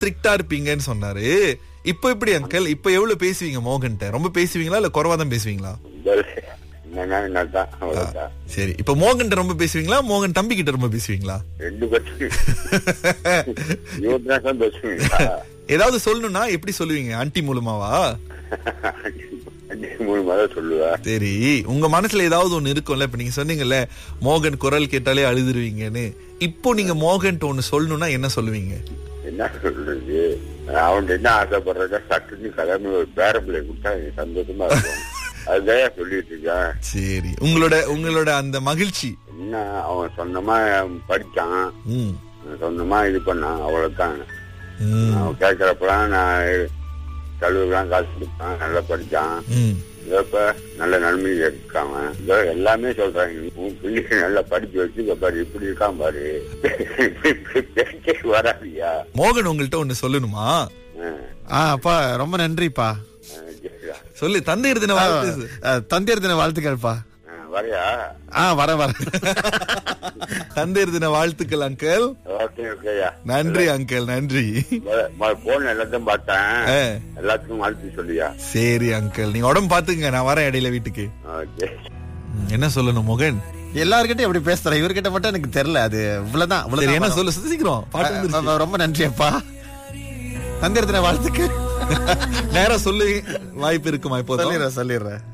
ஸ்ட்ரிக்டா இருப்பீங்கன்னு சொன்னாரு இப்போ எப்படி அங்கிள் இப்போ எவ்வளவு பேசுவீங்க மோகன்ட்ட ரொம்ப பேசுவீங்களா இல்ல குறைவா தான் பேசுவீங்களா என்னன்னா என்னதான் அவ்வளவுதான் சரி இப்போ மோகன்ட்ட ரொம்ப பேசுவீங்களா மோகன் தம்பி கிட்ட ரொம்ப பேசுவீங்களா ரெண்டு பேரும் இருபத்தி தான் பேசுவீங்களா ஏதாவது சொல்லணும்னா எப்படி சொல்லுவீங்க ஆன்ட்டி மூலமாவா மூணு மாதம் சொல்லுவேன் சரி உங்க மனசுல ஏதாவது ஒண்ணு இருக்கும்ல இப்ப நீங்க சொன்னீங்கல்ல மோகன் குரல் கேட்டாலே அழுதுருவீங்கன்னு இப்போ நீங்க மோகன்ட்ட ஒண்ணு சொல்லணும்னா என்ன சொல்லுவீங்க என்ன சொல்றது அவன் என்ன ஆசைப்படுறதா சட்டுன்னு கிளம்பி ஒரு பேர பிள்ளை கொடுத்தா எனக்கு சந்தோஷமா இருக்கும் அதுதான் சொல்லிட்டு இருக்கேன் சரி உங்களோட உங்களோட அந்த மகிழ்ச்சி என்ன அவன் சொந்தமா படிச்சான் ம் சொந்தமா இது பண்ணான் அவ்வளவுதான் ம், அவன் கேட்கறப்பெல்லாம் நான் கழுவுலாம் காசு கொடுத்தான் நல்லா படிச்சான் ம். இதோ இப்ப நல்ல நன்மையில இருக்கான் இதோ எல்லாமே சொல்றாங்க உன் பிள்ளைங்க நல்லா படிச்சு வச்சு இங்க பாரு இப்படி இருக்கான் பாரு பேச்சே வராதியா மோகன் உங்கள்ட்ட ஒண்ணு சொல்லணுமா ஆ அப்பா ரொம்ப நன்றிப்பா சொல்லு தந்தையர் தின வாழ்த்து அஹ், தந்தையர் தின வாழ்த்துக்கள்ப்பா வரையா ஆ வரேன் வரேன் தந்தையர் தின வாழ்த்துக்கள் அங்கிள் ஓகே ஓகேயா நன்றி அங்கிள் நன்றி போன் எல்லாத்தையும் பார்த்தேன் ஆ, எல்லாத்துக்கும் வாழ்த்து சொல்லியா சரி அங்கிள் நீங்க உடம்பு பாத்துக்கங்க நான் வரேன் இடையில வீட்டுக்கு ஓகே ம், என்ன சொல்லணும் மோகன் எல்லார்கிட்டயும் எப்படி பேசுறேன் இவர்கிட்ட மட்டும் எனக்கு தெரியல அது இவ்வளவுதான் சரி என்ன இவ்வளவுதான் சொல்லு சீக்கிரம் பாட்டு வந்துருச்சு. அஹ், ரொம்ப நன்றி அப்பா தந்தையர் தின வாழ்த்துக்கு நேரா சொல்லு வாய்ப்பு இருக்குமா இப்போதான் சொல்லிடுறேன் சொல்லிடுறேன்